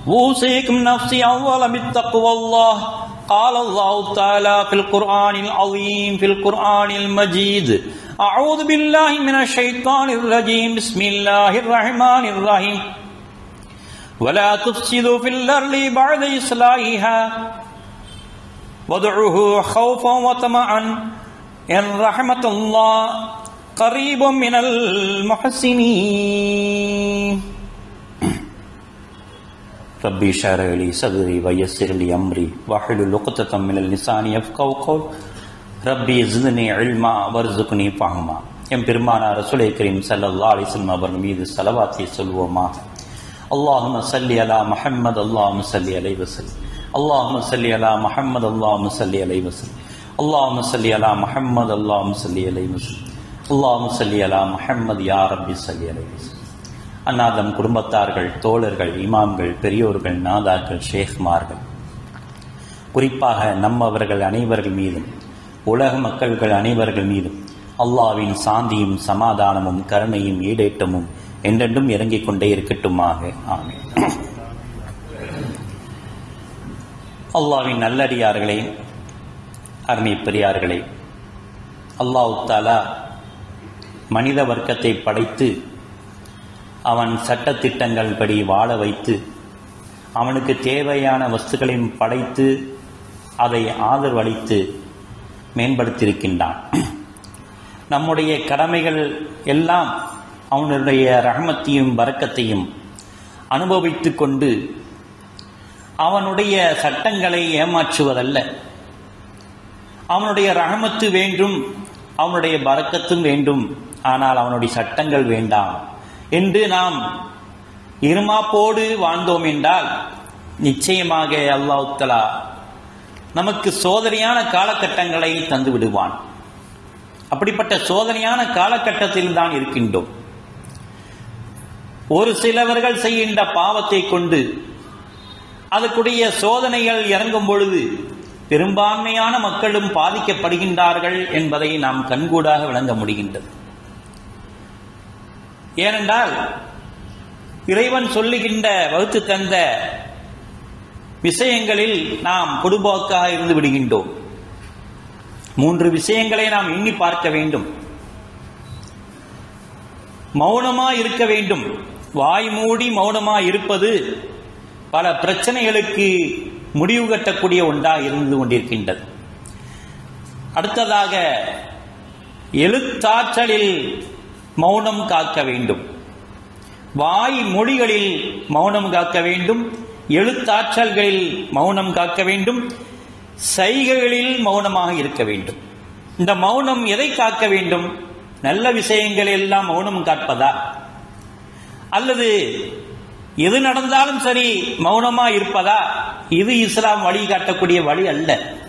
أوصيكم نفسي أولا بالتقوى الله قال الله تعالى في القرآن العظيم في القرآن المجيد أعوذ بالله من الشيطان الرجيم بسم الله الرحمن الرحيم ولا تفسدوا في الأرض بعد إصلاحها وادعوه خوفا وطمعا إن رحمة الله قريب من المحسنين ربي اشرح لي صدري ويسر لي امري واحلل عقدة من اللسان يفقهوا قولي ரப்பி ஜிதுனி இல்மா வர்சுக்னி ஃபஹ்மா எம் பெருமானார் ரசூலை கரீம் ஸல்லல்லாஹு அலைஹி வஸல்லம் அவர்கள் மீது ஸலவாத்தை சொல்வோமா அல்லாஹும்ம ஸல்லி அலா முஹம்மது அல்லாஹும்ம ஸல்லி அலைஹி வஸல்லம் அல்லாஹும்ம ஸல்லி அலா முஹம்மது அல்லாஹும்ம ஸல்லி அலைஹி வஸல்லம் அல்லாஹும்ம ஸல்லி அலா முஹம்மது அல்லாஹும்ம ஸல்லி அலைஹி வஸல்லம் அல்லாஹும்ம ஸல்லி அலா முஹம்மது யா ரப்பி ஸல்லி அலைஹி வஸல்லம் அன்னாதம் குடும்பத்தார்கள் தோழர்கள் இமாம்கள் பெரியோர்கள் நாதாக்கள் ஷேக்மார்கள் குறிப்பாக நம்மவர்கள் அனைவர்கள் மீதும் உலக மக்கள்கள் அனைவர்கள் மீதும் அல்லாவின் சாந்தியும் சமாதானமும் கருணையும் ஈடேற்றமும் என்றென்றும் இறங்கிக் கொண்டே இருக்கட்டுமாக ஆமென் அல்லாவின் நல்லடியார்களே அருமை பெரியார்களே அல்லாஹ் தாலா மனித வர்க்கத்தை படைத்து அவன் சட்டத்திட்டங்கள் படி வாழ வைத்து அவனுக்கு தேவையான வஸ்துக்களையும் படைத்து அதை ஆதரவளித்து மேம்படுத்தியிருக்கின்றான் நம்முடைய கடமைகள் எல்லாம் அவனுடைய ரஹமத்தையும் வரக்கத்தையும் அனுபவித்து கொண்டு அவனுடைய சட்டங்களை ஏமாற்றுவதல்ல அவனுடைய ரஹமத்து வேண்டும் அவனுடைய பறக்கத்தும் வேண்டும் ஆனால் அவனுடைய சட்டங்கள் வேண்டாம் என்று நாம் இருமாப்போடு வாழ்ந்தோம் என்றால் நிச்சயமாக அல்லாஹுத்தலா நமக்கு சோதனையான காலகட்டங்களை தந்து விடுவான் அப்படிப்பட்ட சோதனையான காலகட்டத்தில் தான் இருக்கின்றோம் ஒரு சிலவர்கள் செய்கின்ற பாவத்தை கொண்டு அதற்குடைய சோதனைகள் இறங்கும் பொழுது பெரும்பான்மையான மக்களும் பாதிக்கப்படுகின்றார்கள் என்பதை நாம் கண்கூடாக விளங்க முடிகின்றது ஏனென்றால் இறைவன் சொல்லுகின்ற வகுத்து தந்த விஷயங்களில் நாம் பொதுபோக்காக இருந்து விடுகின்றோம் மூன்று விஷயங்களை நாம் எண்ணி பார்க்க வேண்டும் மௌனமா இருக்க வேண்டும் வாய் மூடி மௌனமா இருப்பது பல பிரச்சனைகளுக்கு முடிவு கட்டக்கூடிய ஒன்றாக இருந்து கொண்டிருக்கின்றது அடுத்ததாக எழுத்தாற்றலில் மௌனம் காக்க வேண்டும் வாய் மொழிகளில் மௌனம் காக்க வேண்டும் எழுத்தாற்றல்களில் மௌனம் காக்க வேண்டும் சைகைகளில் மௌனமாக இருக்க வேண்டும் இந்த மௌனம் எதை காக்க வேண்டும் நல்ல விஷயங்கள் எல்லாம் மௌனம் காப்பதா அல்லது எது நடந்தாலும் சரி மௌனமா இருப்பதா இது இஸ்லாம் வழி காட்டக்கூடிய வழி அல்ல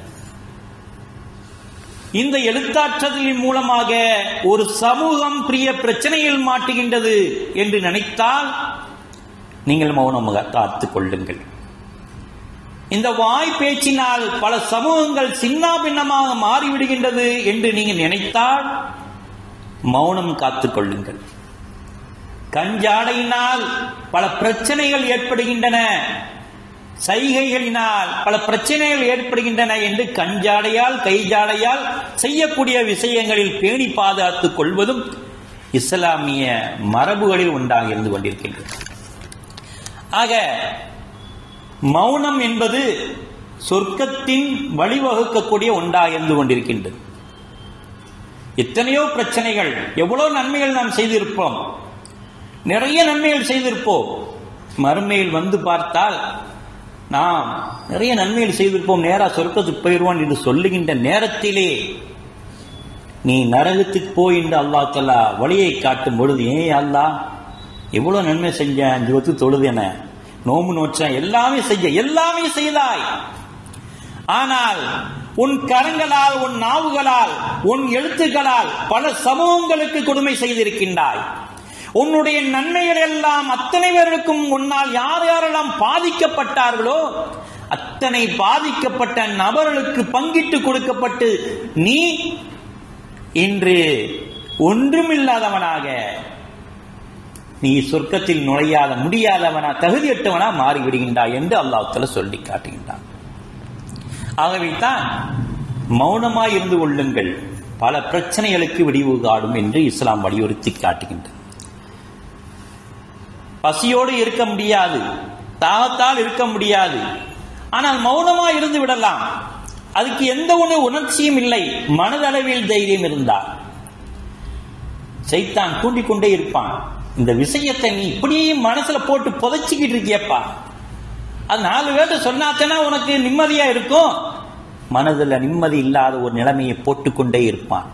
இந்த எழுத்தாற்றலின் மூலமாக ஒரு சமூகம் பிரிய பிரச்சனையில் மாட்டுகின்றது என்று நினைத்தால் நீங்கள் மௌனம் காத்துக் கொள்ளுங்கள் இந்த வாய் பேச்சினால் பல சமூகங்கள் சின்ன பின்னமாக மாறிவிடுகின்றது என்று நீங்கள் நினைத்தால் மௌனம் காத்துக் கொள்ளுங்கள் கஞ்சாடையினால் பல பிரச்சனைகள் ஏற்படுகின்றன சைகைகளினால் பல பிரச்சனைகள் ஏற்படுகின்றன என்று கஞ்சாடையால் கைஜாடையால் செய்யக்கூடிய விஷயங்களில் பேணி பாதுகாத்துக் கொள்வதும் இஸ்லாமிய மரபுகளில் ஒன்றாக இருந்து கொண்டிருக்கின்றது ஆக மௌனம் என்பது சொர்க்கத்தின் வழிவகுக்கக்கூடிய ஒன்றாக இருந்து கொண்டிருக்கின்றது எத்தனையோ பிரச்சனைகள் எவ்வளவு நன்மைகள் நாம் செய்திருப்போம் நிறைய நன்மைகள் செய்திருப்போம் மறுமையில் வந்து பார்த்தால் நாம் நிறைய நன்மைகள் செய்திருப்போம் நேரா சொர்க்கத்துக்கு போயிடுவோம் என்று சொல்லுகின்ற நேரத்திலே நீ நரகத்துக்கு போய் என்று அல்லா தலா வழியை காட்டும் பொழுது ஏன் அல்லா எவ்வளவு நன்மை செஞ்ச அஞ்சு வத்து தொழுது என நோம்பு நோச்சேன் எல்லாமே செய்ய எல்லாமே செய்தாய் ஆனால் உன் கரங்களால் உன் நாவுகளால் உன் எழுத்துக்களால் பல சமூகங்களுக்கு கொடுமை செய்திருக்கின்றாய் உன்னுடைய நன்மைகள் எல்லாம் அத்தனை பேருக்கும் உன்னால் யார் யாரெல்லாம் பாதிக்கப்பட்டார்களோ அத்தனை பாதிக்கப்பட்ட நபர்களுக்கு பங்கிட்டு கொடுக்கப்பட்டு நீ இன்று ஒன்றுமில்லாதவனாக நீ சொர்க்கத்தில் நுழையாத முடியாதவனா தகுதியற்றவனா மாறிவிடுகின்றாய் என்று அல்லாஹ்தால சொல்லி காட்டுகின்றான் ஆகவே தான் மௌனமாய் இருந்து கொள்ளுங்கள் பல பிரச்சனைகளுக்கு விடிவு காடும் என்று இஸ்லாம் வலியுறுத்தி காட்டுகின்றது பசியோடு இருக்க முடியாது தாகத்தால் இருக்க முடியாது ஆனால் மௌனமா இருந்து விடலாம் அதுக்கு எந்த ஒரு உணர்ச்சியும் இல்லை மனதளவில் தைரியம் இருந்தால் சைத்தான் தூண்டிக்கொண்டே இருப்பான் இந்த விஷயத்தை நீ இப்படியே மனசுல போட்டு புதைச்சிக்கிட்டு இருக்கியப்பா அது நாலு பேர்ட்ட சொன்னாத்தனா உனக்கு நிம்மதியா இருக்கும் மனதுல நிம்மதி இல்லாத ஒரு நிலைமையை போட்டுக்கொண்டே இருப்பான்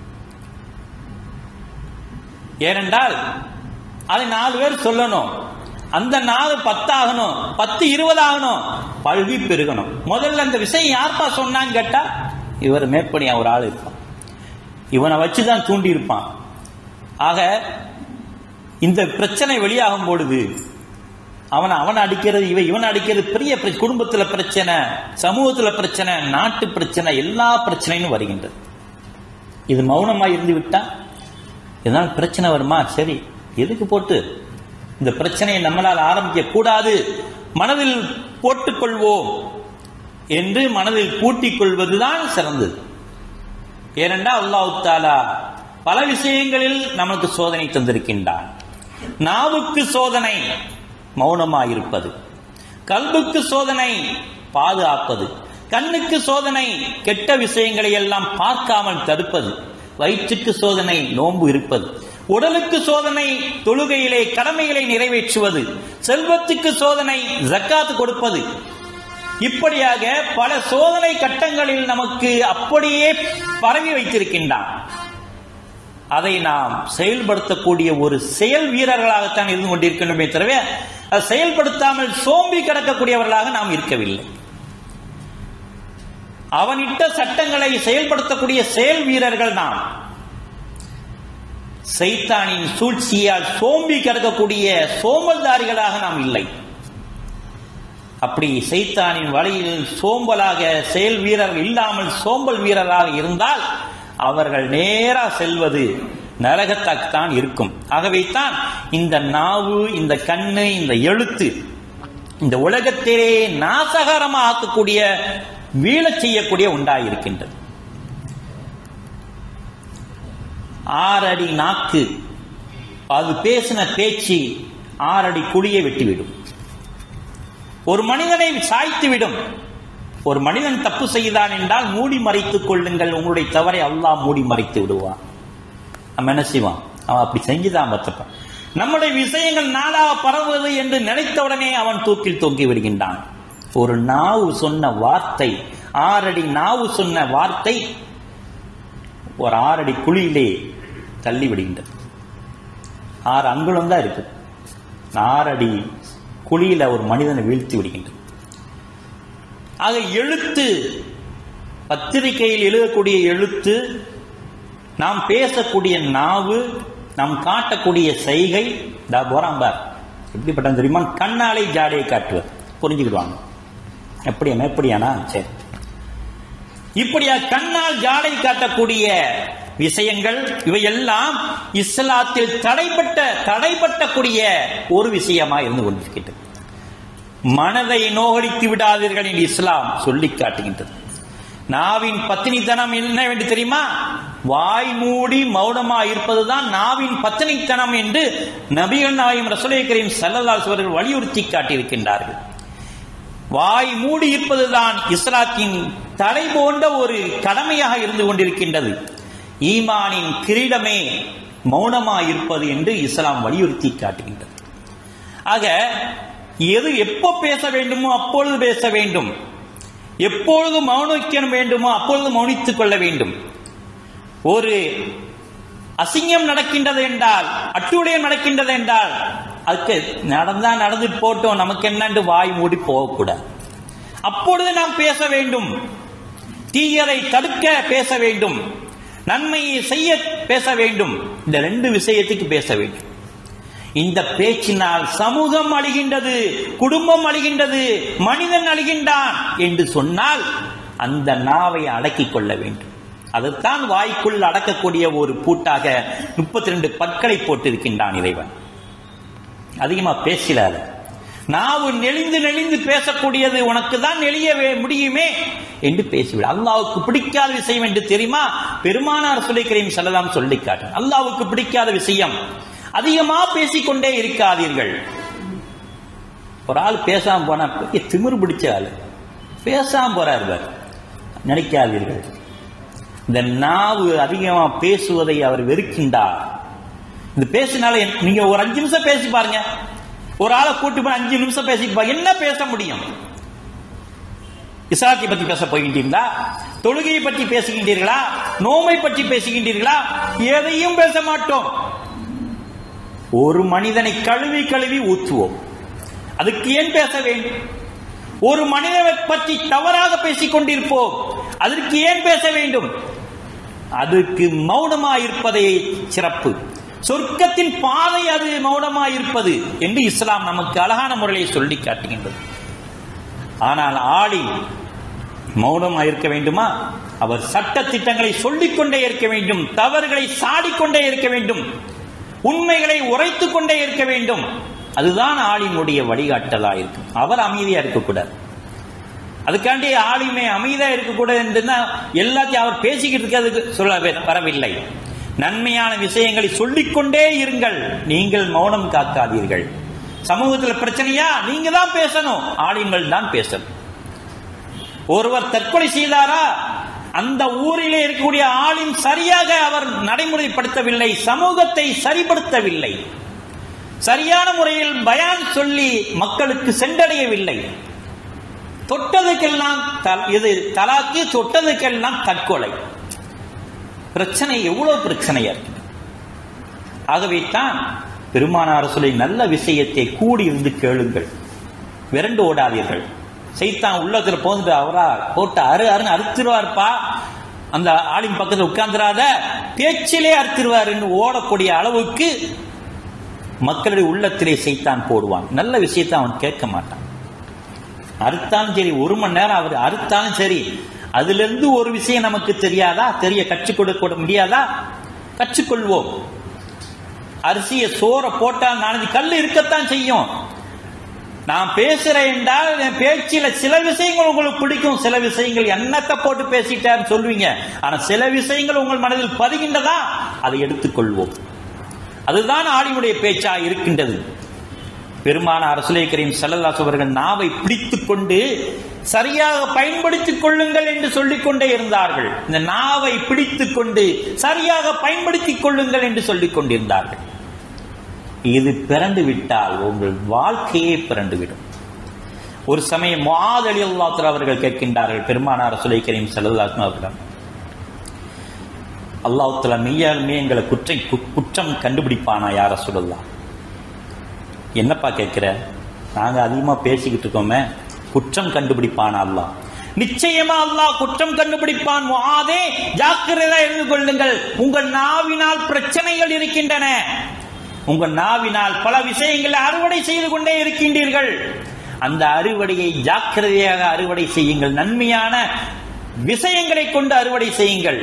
ஏனென்றால் அதை நாலு பேர் சொல்லணும் அந்த நாலு பத்தாகணும் பத்து இருபது ஆகணும் பல்வி பெருகணும் முதல்ல அந்த விஷயம் யார்ப்பா சொன்னான்னு கேட்டா இவர் மேற்பணியா ஒரு ஆள் இருப்பான் இவனை வச்சுதான் தூண்டி இருப்பான் ஆக இந்த பிரச்சனை வெளியாகும் பொழுது அவன் அவன் அடிக்கிறது இவன் இவன் அடிக்கிறது பெரிய பிர- குடும்பத்துல பிரச்சனை சமூகத்துல பிரச்சனை நாட்டு பிரச்சனை எல்லா பிரச்சனையும் வருகின்றது இது மௌனமா இருந்து விட்டா இதனால் பிரச்சனை வருமா சரி எதுக்கு போட்டு இந்த பிரச்சனையை நம்மளால் ஆரம்பிக்க கூடாது மனதில் போட்டுக்கொள்வோம் என்று மனதில் கூட்டிக் கொள்வதுதான் சிறந்தது ஏனென்றால் அல்லாஹ் தாலா பல விஷயங்களில் நமக்கு சோதனை தந்திருக்கின்றான் நாவுக்கு சோதனை மௌனமாயிருப்பது கல்புக்கு சோதனை பாதுகாப்பது கண்ணுக்கு சோதனை கெட்ட விஷயங்களை எல்லாம் பார்க்காமல் தடுப்பது வயிற்றுக்கு சோதனை நோன்பு இருப்பது உடலுக்கு சோதனை தொழுகையிலே கடமைகளை நிறைவேற்றுவது செல்வத்துக்கு சோதனை ஜக்காத்து கொடுப்பது இப்படியாக பல சோதனை கட்டங்களில் நமக்கு அப்படியே பரவி வைத்திருக்கின்றான் அதை நாம் செயல்படுத்தக்கூடிய ஒரு செயல் வீரர்களாகத்தான் இருந்து கொண்டிருக்கின்றோமே தவிர அதை செயல்படுத்தாமல் சோம்பி கிடக்கக்கூடியவர்களாக நாம் இருக்கவில்லை அவனிட்ட சட்டங்களை செயல்படுத்தக்கூடிய செயல் வீரர்கள் நாம் சைத்தானின் சூழ்ச்சியால் சோம்பி கிடக்கக்கூடிய சோம்பல்தாரிகளாக நாம் இல்லை அப்படி சைத்தானின் வழியில் சோம்பலாக செயல் வீரர்கள் இல்லாமல் சோம்பல் வீரராக இருந்தால் அவர்கள் நேரா செல்வது நரகத்தாக்குத்தான் இருக்கும் ஆகவே தான் இந்த நாவு இந்த கண்ணு இந்த எழுத்து இந்த உலகத்திலே நாசகரமாக ஆக்கக்கூடிய வீழச் செய்யக்கூடிய உண்டாயிருக்கின்றது ஆறடி நாக்கு அது பேசின பேச்சு ஆறடி குழியை வெட்டிவிடும் ஒரு மனிதனை சாய்த்து விடும் ஒரு மனிதன் தப்பு செய்தான் என்றால் மூடி மறைத்துக் கொள்ளுங்கள் உங்களுடைய தவறை அல்லாஹ் மூடி மறைத்து விடுவான் நம்ம என்ன செய்வான் அவன் அப்படி செஞ்சுதான் பத்தப்பான் நம்முடைய விஷயங்கள் நாளாக பரவுவது என்று நினைத்தவுடனே அவன் தூக்கில் தொங்கி விடுகின்றான் ஒரு நாவு சொன்ன வார்த்தை ஆறடி நாவு சொன்ன வார்த்தை ஒரு ஆறடி குழியிலே தள்ளி விடுகின்றது ஆறு அங்குலம் தான் இருக்கு ஆறடி குழியில ஒரு மனிதனை வீழ்த்தி விடுகின்றது ஆக எழுத்து பத்திரிகையில் எழுதக்கூடிய எழுத்து நாம் பேசக்கூடிய நாவு நாம் காட்டக்கூடிய செய்கை தா போறான் பார் எப்படிப்பட்ட தெரியுமா கண்ணாலை ஜாடையை காட்டுவது புரிஞ்சுக்கிடுவாங்க எப்படியா எப்படியானா சரி இப்படியா கண்ணால் ஜாடை காட்டக்கூடிய விஷயங்கள் இவையெல்லாம் இஸ்லாத்தில் தடைப்பட்ட தடைப்பட்டக்கூடிய ஒரு விஷயமா இருந்து கொண்டிருக்கின்றது மனதை நோகடித்து விடாதீர்கள் என்று இஸ்லாம் சொல்லி காட்டுகின்றது நாவின் பத்தினித்தனம் என்னவென்று தெரியுமா வாய் மூடி மௌனமா இருப்பதுதான் நாவின் பத்தினித்தனம் என்று நபிகள் நாயம் ரசூலை கரீம் சல்லல்லாஹு அவர்கள் வலியுறுத்தி காட்டியிருக்கின்றார்கள் வாய் மூடி இருப்பதுதான் இஸ்லாத்தின் தலை போன்ற ஒரு கடமையாக இருந்து கொண்டிருக்கின்றது ஈமானின் கிரீடமே மௌனமா இருப்பது என்று இஸ்லாம் வலியுறுத்தி காட்டுகின்றது ஆக எது எப்போ பேச வேண்டுமோ அப்பொழுது பேச வேண்டும் எப்பொழுது மௌனிக்க வேண்டுமோ அப்பொழுது மௌனித்துக் கொள்ள வேண்டும் ஒரு அசிங்கம் நடக்கின்றது என்றால் அட்டுழியம் நடக்கின்றது என்றால் அதுக்கு நடந்தா நடந்துட்டு போட்டோம் நமக்கு என்னன்னு வாய் மூடி போகக்கூடாது அப்பொழுது நாம் பேச வேண்டும் தீயதை தடுக்க பேச வேண்டும் நன்மையை செய்ய பேச வேண்டும் இந்த ரெண்டு விஷயத்துக்கு பேச வேண்டும் இந்த பேச்சினால் சமூகம் அழிகின்றது குடும்பம் அழிகின்றது மனிதன் அழிகின்றான் என்று சொன்னால் அந்த நாவை அடக்கிக் கொள்ள வேண்டும் அதைத்தான் வாய்க்குள் அடக்கக்கூடிய ஒரு பூட்டாக முப்பத்தி ரெண்டு பற்களை போட்டிருக்கின்றான் இறைவன் அதிகமா பேசிடாத நாவு நெளிந்து நெளிந்து பேசக்கூடியது உனக்கு தான் நெளிய வே- முடியுமே என்று பேசிவிடு அல்லாவுக்கு பிடிக்காத விஷயம் என்று தெரியுமா பெருமானார் சொல்லிக்கிறேன் செல்லலாம் சொல்லி காட்டு அல்லாவுக்கு பிடிக்காத விஷயம் அதிகமா பேசிக்கொண்டே இருக்காதீர்கள் ஒரு ஆள் பேசாம போனா பெரிய திமிரு பிடிச்ச ஆளு பேசாம போறார் இவர். நினைக்காதீர்கள் இந்த நாவு அதிகமா பேசுவதை அவர் வெறுக்கின்றார் இது பேசினால என்- நீங்க ஒரு அஞ்சு நிமிஷம் பேசி பாருங்க ஒரு ஆளை கூட்டி போய் அஞ்சு நிமிஷம் பேசிட்டு பாருங்க என்ன பேச முடியும் இஸ்லாத்தை பத்தி பேச போகின்றீர்களா தொழுகையை பற்றி பேசுகின்றீர்களா நோமை பற்றி பேசுகின்றீர்களா எதையும் பேச மாட்டோம் ஒரு மனிதனை கழுவி கழுவி ஊற்றுவோம் அதுக்கு ஏன் பேச வேண்டும் ஒரு மனிதனை பற்றி தவறாக பேசிக் கொண்டிருப்போம் அதற்கு ஏன் பேச வேண்டும் அதுக்கு மௌனமாயிருப்பதே சிறப்பு சொர்க்கத்தின் பாதை அது மௌனமாயிருப்பது என்று இஸ்லாம் நமக்கு அழகான முறையை சொல்லி காட்டுகின்றது ஆனால் ஆளி மௌனமாக இருக்க வேண்டுமா அவர் சட்ட திட்டங்களை சொல்லிக் கொண்டே இருக்க வேண்டும் தவறுகளை சாடிக்கொண்டே இருக்க வேண்டும் உண்மைகளை உரைத்துக் கொண்டே இருக்க வேண்டும் அதுதான் ஆளினுடைய வழிகாட்டலா இருக்கும் அவர் அமைதியா இருக்கக்கூடாது அதுக்காண்டி ஆளுமே அமைதியா இருக்கக்கூடாது என்றுன்னா எல்லாத்தையும் அவர் பேசிக்கிட்டு இருக்கிறதுக்கு சொல்ல வே- வரவில்லை நன்மையான விஷயங்களை சொல்லிக்கொண்டே இருங்கள் நீங்கள் மௌனம் காக்காதீர்கள் சமூகத்தில் பிரச்சனையா நீங்க தான் பேசணும் ஆளுங்கள் தான் பேசணும் ஒருவர் தற்கொலை செய்தாரா அந்த ஊரிலே இருக்கக்கூடிய ஆளின் சரியாக அவர் நடைமுறைப்படுத்தவில்லை சமூகத்தை சரிப்படுத்தவில்லை சரியான முறையில் பயான் சொல்லி மக்களுக்கு சென்றடையவில்லை தொட்டதுக்கெல்லாம் த- இது தலாக்கு தொட்டதுக்கெல்லாம் தற்கொலை பிரச்சனை எவ்வளவு பிரச்சனையா இருக்கு ஆகவே தான் பெருமானார் சொல்லி நல்ல விஷயத்தை கூடி இருந்து கேளுங்கள் விரண்டு ஓடாதீர்கள் சைத்தான் உள்ளத்துல போந்துட்டு அவரா போட்டு அரு அருன்னு அறுத்துருவார்ப்பா அந்த ஆளின் பக்கத்துல உட்கார்ந்துராத பேச்சிலே அறுத்துருவாருன்னு ஓடக்கூடிய அளவுக்கு மக்களுடைய உள்ளத்திலே சைத்தான் போடுவான் நல்ல விஷயத்தை அவன் கேட்க மாட்டான் அறுத்தாலும் சரி ஒரு மணி நேரம் அவர் அறுத்தாலும் சரி அதுல இருந்து ஒரு விஷயம் நமக்கு தெரியாதா தெரிய கற்றுக் கொடுக்க முடியாதா கற்றுக்கொள்வோம் அரிசியை சோற போட்டால் நாளைக்கு கல் இருக்கத்தான் செய்யும் நான் பேசுறேன் என்றால் என் பேச்சில சில விஷயங்கள் உங்களுக்கு பிடிக்கும் சில விஷயங்கள் என்னத்தை போட்டு பேசிட்டாருன்னு சொல்லுவீங்க ஆனா சில விஷயங்கள் உங்கள் மனதில் பதிகின்றதா அதை எடுத்துக்கொள்வோம் அதுதான் ஆடியுடைய பேச்சா இருக்கின்றது பெருமான அரசுலே கரீம் சல்லல்லாஹு அவர்கள் நாவை பிடித்துக் கொண்டு சரியாக பயன்படுத்திக் கொள்ளுங்கள் என்று சொல்லிக் கொண்டே இருந்தார்கள் இந்த நாவை பிடித்துக் கொண்டு சரியாக பயன்படுத்திக் கொள்ளுங்கள் என்று சொல்லிக் கொண்டிருந்தார்கள் இது பிறந்து விட்டால் உங்கள் வாழ்க்கையே பிறந்து விடும் ஒரு சமயம் முஆத் அலி அல்லாஹ் அவர்கள் கேட்கின்றார்கள் பெருமானார் சுலை கரீம் சல்லல்லாஹு அவர்கள் அல்லாஹ் மெய்யாலுமே எங்களை குற்றை கு- குற்றம் கண்டுபிடிப்பானா யார சொல்லலாம் என்னப்பா கேட்கிற நாங்க அதிகமா பேசிக்கிட்டு இருக்கோமே குற்றம் கண்டுபிடிப்பானா அல்லாஹ் நிச்சயமா அல்லாஹ் குற்றம் கண்டுபிடிப்பான் முஆதே ஜாக்கிரதா இருந்து கொள்ளுங்கள் உங்கள் நாவினால் பிரச்சனைகள் இருக்கின்றன உங்கள் நாவினால் பல விஷயங்களை அறுவடை செய்து கொண்டே இருக்கின்றீர்கள் அந்த அறுவடையை ஜாக்கிரதையாக அறுவடை செய்யுங்கள் நன்மையான விஷயங்களை கொண்டு அறுவடை செய்யுங்கள்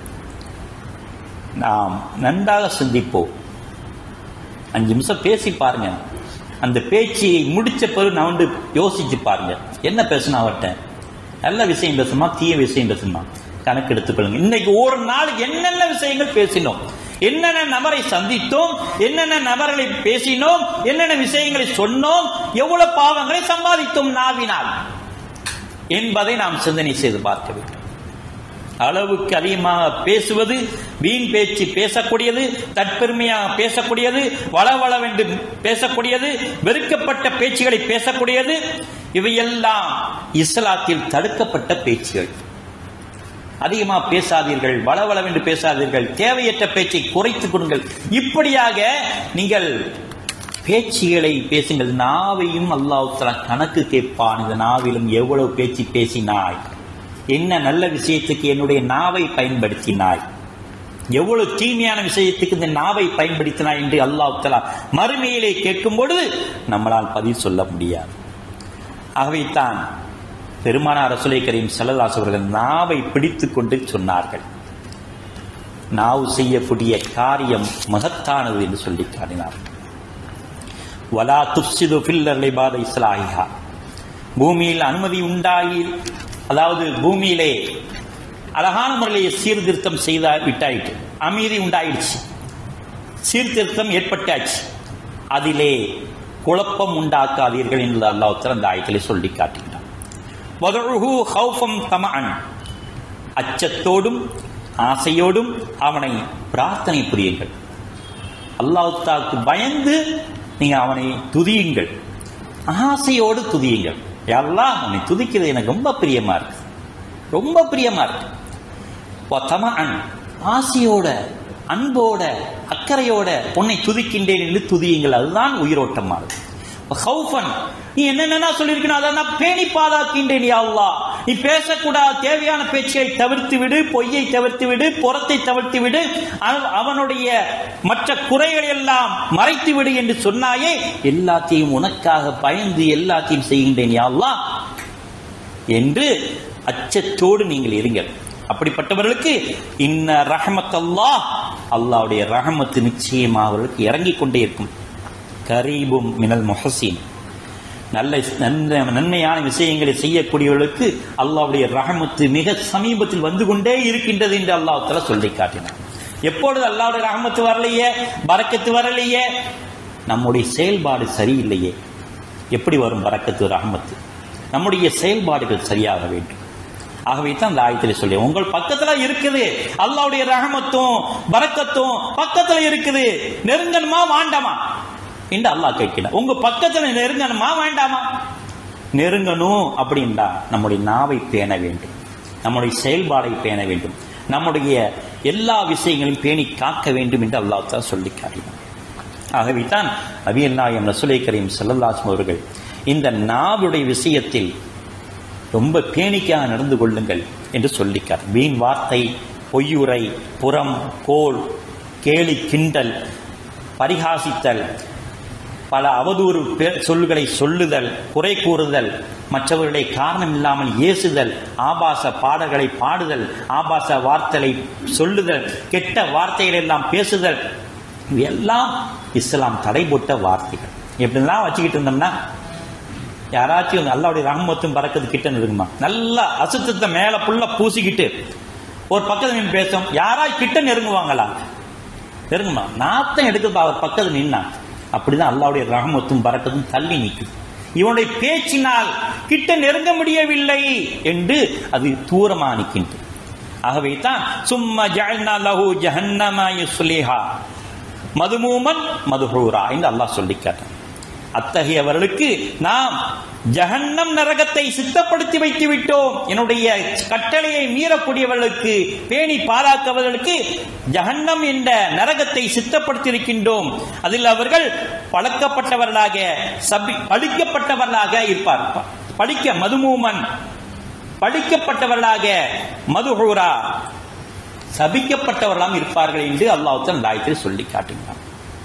நாம் நன்றாக சிந்திப்போம் அஞ்சு நிமிஷம் பேசி பாருங்க அந்த பேச்சியை முடிச்ச பிறகு நான் வந்து யோசிச்சு பாருங்க என்ன பேசணும் அவர்கிட்ட நல்ல விஷயம் பேசணுமா தீய விஷயம் பேசணுமா கணக்கு எடுத்துக்கொள்ளுங்க இன்னைக்கு ஒரு நாள் என்னென்ன விஷயங்கள் பேசினோம் என்னென்ன நபரை சந்தித்தோம் என்னென்ன நபர்களை பேசினோம் என்னென்ன விஷயங்களை சொன்னோம் எவ்வளவு பாவங்களை சம்பாதித்தோம் நாவினால் என்பதை நாம் சிந்தனை செய்து பார்க்க வேண்டும் அளவுக்கு அதிகமாக பேசுவது வீண் பேச்சு பேசக்கூடியது தற்பெருமையாக பேசக்கூடியது வளவளவென்று பேசக்கூடியது வெறுக்கப்பட்ட பேச்சுகளை பேசக்கூடியது இவையெல்லாம் இஸ்லாத்தில் தடுக்கப்பட்ட பேச்சுகள் அதிகமாக பேசாதீர்கள் வளவளவென்று பேசாதீர்கள் தேவையற்ற பேச்சை குறைத்துக் கொடுங்கள் இப்படியாக நீங்கள் பேச்சுகளை பேசுங்கள் நாவையும் அல்லாஹ் தஆலா கணக்கு கேட்பான் இந்த நாவிலும் எவ்வளவு பேச்சு பேசினாய் என்ன நல்ல விஷயத்துக்கு என்னுடைய நாவை பயன்படுத்தினாய் எவ்வளவு தீமையான விஷயத்துக்கு இந்த நாவை பயன்படுத்தினாய் என்று அல்லாஹ் தஆலா மறுமையிலே கேட்கும் பொழுது நம்மளால் பதில் சொல்ல முடியாது ஆகவே தான் பெருமானார் ரசூலை கரீம் ஸல்லல்லாஹு அலைஹி அவர்கள் நாவை பிடித்துக் கொண்டு சொன்னார்கள் நாவு செய்யக்கூடிய காரியம் மகத்தானது என்று சொல்லி காட்டினார் வலா துப்சிது ஃபில்லர் லிபாத இஸ்லாஹிஹா பூமியில் அனுமதி உண்டாகி அதாவது பூமியிலே அழகான முறையிலே சீர்திருத்தம் செய்தா விட்டாயிட்டு அமைதி உண்டாயிடுச்சு சீர்திருத்தம் ஏற்பட்டாச்சு அதிலே குழப்பம் உண்டாக்காதீர்கள் என்று அல்லாஹ் அந்த ஆயத்திலே சொல்லி காட்டுகிறார் வதழுஹு ஹௌஃபம் தமஅன் அச்சத்தோடும் ஆசையோடும் அவனை பிரார்த்தனை புரியுங்கள் அல்லாஹ்வுக்கு பயந்து நீங்க அவனை துதியுங்கள் ஆசையோடு துதியுங்கள் எல்லாம் அவனை துதிக்கிறது எனக்கு ரொம்ப பிரியமா இருக்கு ரொம்ப பிரியமா இருக்கு தமஅன் ஆசையோட அன்போட அக்கறையோட உன்னை துதிக்கின்றேன் என்று துதியுங்கள் அதுதான் உயிரோட்டமானது ஹவுஃபன் நீ என்னென்ன சொல்லியிருக்கணும் அதை நான் பேணி பாதாக்கின்றேன் யா அல்லாஹ் நீ பேசக்கூடாத தேவையான பேச்சை தவிர்த்து விடு பொய்யை தவிர்த்து விடு புறத்தை தவிர்த்து விடு அவ- அவனுடைய மற்ற குறைகள் எல்லாம் மறைத்து விடு என்று சொன்னாயே எல்லாத்தையும் உனக்காக பயந்து எல்லாத்தையும் செய்கின்றேன் யா அல்லாஹ் என்று அச்சத்தோடு நீங்கள் இருங்கள் அப்படிப்பட்டவர்களுக்கு இன்ன ரஹமத் அல்லாஹ் அல்லாஹ்வுடைய ரஹமத்து நிச்சயமாக அவர்களுக்கு இறங்கிக் கொண்டே இருக்கும் கரீபும் மினல் முஹசின் நல்ல நன்மை- நன்மையான விஷயங்களை செய்யக்கூடியவர்களுக்கு அல்லாஹ்வுடைய ரஹமத்து மிக சமீபத்தில் வந்து கொண்டே இருக்கின்றது என்று அல்லாஹ் தஆலா சொல்லி காட்டினார் எப்பொழுது அல்லாஹ்வுடைய ரஹமத்து வரலையே பரக்கத்து வரலையே நம்முடைய செயல்பாடு சரியில்லையே எப்படி வரும் பரக்கத்து ரஹமத்து நம்முடைய செயல்பாடுகள் சரியாக வேண்டும் ஆகவே தான் அந்த ஆயத்தில் சொல்லி உங்கள் பக்கத்துல இருக்குது அல்லாஹ்வுடைய ரஹமத்தும் பரக்கத்தும் பக்கத்துல இருக்குது நெருங்கணுமா வேண்டாமா என்று அல்லாஹ் கேட்கிறார் உங்க பக்கத்துல நெருங்கணுமா வேண்டாமா நெருங்கணும் அப்படின்றா நம்முடைய நாவை பேண வேண்டும் நம்முடைய செயல்பாடை பேண வேண்டும் நம்முடைய எல்லா விஷயங்களையும் பேணி காக்க வேண்டும் என்று அல்லாஹ் தான் சொல்லி காட்டினார் ஆகவே தான் அபியல் நாயம் ரசுலை கரீம் செல்லல்லாஸ்ம் அவர்கள் இந்த நாவுடைய விஷயத்தில் ரொம்ப பேணிக்காக நடந்து கொள்ளுங்கள் என்று சொல்லிக்கார் வீண் வார்த்தை பொய்யுரை புறம் கோல் கேலி கிண்டல் பரிகாசித்தல் பல அவதூறு பே- சொல்களை சொல்லுதல் குறை கூறுதல் மற்றவர்களை காரணம் இல்லாமல் ஏசுதல் ஆபாச பாடல்களை பாடுதல் ஆபாச வார்த்தைகளை சொல்லுதல் கெட்ட வார்த்தைகள் எல்லாம் பேசுதல் இவையெல்லாம் இஸ்லாம் தடை போட்ட வார்த்தைகள் எப்படிலாம் வச்சுக்கிட்டு இருந்தோம்னா யாராச்சும் அல்லாவுடைய ரஹமத்தும் பறக்கிறது கிட்ட இருக்குமா நல்லா அசுத்தத்தை மேல புள்ள பூசிக்கிட்டு ஒரு பக்கத்துல நின்று பேசும் யாராச்சும் கிட்ட நெருங்குவாங்களா நெருங்குமா நாத்தம் எடுக்குது அவர் பக்கத்துல நின்னா அப்படிதான் அல்லாவுடைய ரஹமத்தும் பறக்கத்தும் தள்ளி நிற்குது இவனுடைய பேச்சினால் கிட்ட நெருங்க முடியவில்லை என்று அது தூரமா நிற்கின்றது ஆகவே தான் சும்மா ஜஅல்னா லஹு ஜஹன்னம யுஸ்லிஹா மதுமூமன் மதுஹூரா என்று அல்லாஹ் சொல்லி காட்டான் அத்தகையவர்களுக்கு நாம் ஜஹன்னம் நரகத்தை சித்தப்படுத்தி வைத்து விட்டோம் என்னுடைய கட்டளையை மீறக்கூடியவர்களுக்கு பேணி பாராக்கவர்களுக்கு ஜஹன்னம் என்ற நரகத்தை சித்தப்படுத்தி இருக்கின்றோம் அதில் அவர்கள் பழக்கப்பட்டவர்களாக சபி பழிக்கப்பட்டவர்களாக இருப்பார் ப- பழிக்க மதுமூமன் பழிக்கப்பட்டவர்களாக மதுஹூரா சபிக்கப்பட்டவர்களாம் இருப்பார்கள் என்று அல்லாஹ் லாயத்தில் சொல்லி காட்டுகிறார்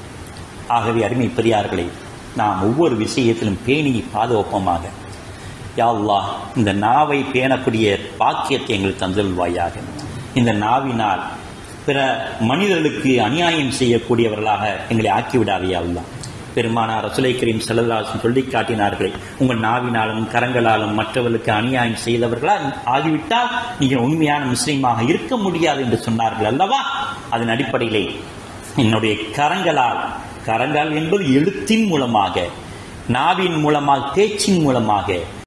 ஆகவே அருமை பெரியார்களே நாம் ஒவ்வொரு விஷயத்திலும் பேணி பாதுகாப்பமாக யா அல்லாஹ் இந்த நாவை பேணக்கூடிய பாக்கியத்தை எங்களுக்கு தந்தல்வாயாக இந்த நாவினால் பிற மனிதர்களுக்கு அநியாயம் செய்யக்கூடியவர்களாக எங்களை ஆக்கிவிடாதே யா அல்லாஹ் பெருமானார் ரசுலை கரீம் செல்லல்லாசும் சொல்லி காட்டினார்களே உங்கள் நாவினாலும் கரங்களாலும் மற்றவர்களுக்கு அநியாயம் செய்தவர்களா ஆகிவிட்டால் நீங்கள் உண்மையான முஸ்லீமாக இருக்க முடியாது என்று சொன்னார்கள் அல்லவா அதன் அடிப்படையிலே என்னுடைய கரங்களால் கரங்கள் என்பது எழுத்தின் மூலமாக நாவின் மூலமாக பேச்சின் மூலமாக